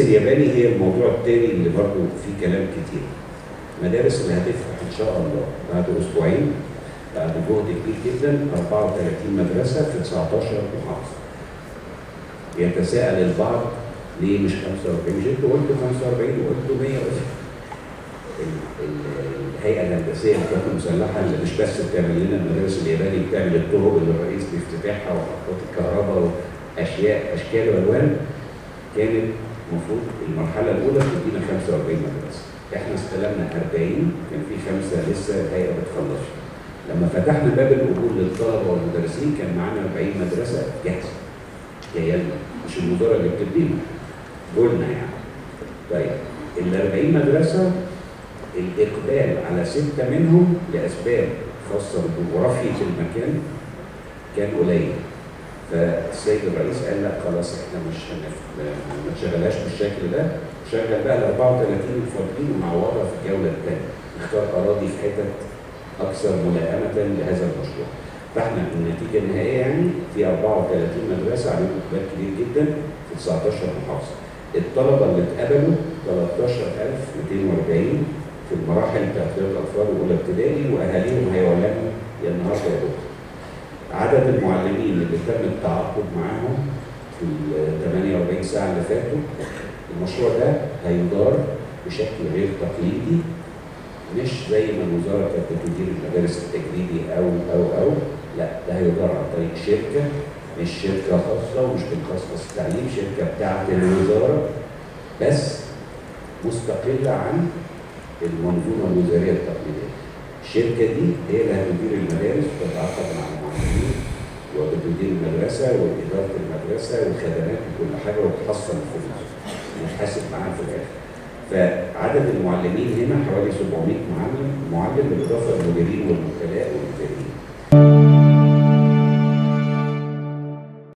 مدارس الياباني هي الموضوع الثاني اللي برضه فيه كلام كتير المدارس اللي هتفتح ان شاء الله بعد اسبوعين بعد جهد كبير جدا 34 مدرسه في 19 محافظه يتساءل البعض ليه مش 45 مش انتوا قلتوا 45 وقلتوا 100 ال- ال- الهيئه الهندسيه للقوات المسلحه اللي مش بس بتعمل لنا المدارس الياباني بتعمل الطرق اللي الرئيس بافتتاحها ومحطات الكهرباء واشياء اشكال والوان كانت المفروض المرحله الاولى تدينا 45 مدرسه احنا استلمنا 40 كان في خمسه لسه الهيئه بتخلص لما فتحنا باب القبول للطلبه والمدرسين كان معانا 40 مدرسه جاهزه جايه لنا مش الوزاره اللي بتدينا قلنا يعني طيب ال 40 مدرسه الاقبال على سته منهم لاسباب خاصه بجغرافيه المكان كان قليل فالسيد الرئيس قال لا خلاص احنا مش هنف- ما تشغلهاش بالشكل ده شغل بقى ال 34 الفاضلين ونعوضها في الجوله الثانيه نختار اراضي في حتت اكثر ملائمه لهذا المشروع فاحنا النتيجه النهائيه يعني في 34 مدرسه عليهم اقبال كبير جدا في 19 محافظه الطلبه اللي اتقبلوا 13240 في المراحل بتاعت رياض الاطفال واولى ابتدائي واهاليهم هيعلنوا يا النهارده يا بكره عدد المعلمين اللي تم التعاقد معاهم في ال 48 ساعه اللي فاتوا المشروع ده هيدار بشكل غير تقليدي مش زي ما الوزاره كانت بتدير المدارس التجريبي او او او لا ده هيدار عن طريق شركه مش شركه خاصه ومش بنخصص التعليم شركه بتاعت الوزاره بس مستقله عن المنظومه الوزاريه التقليديه. الشركه دي هي اللي هتدير المدارس وتتعاقد مع المعلمين وبتدير المدرسه واداره المدرسه والخدمات وكل حاجه وتحصل الفلوس وتحاسب معاها في الاخر. فعدد المعلمين هنا حوالي 700 معلم معلم بالاضافه للمديرين والوكلاء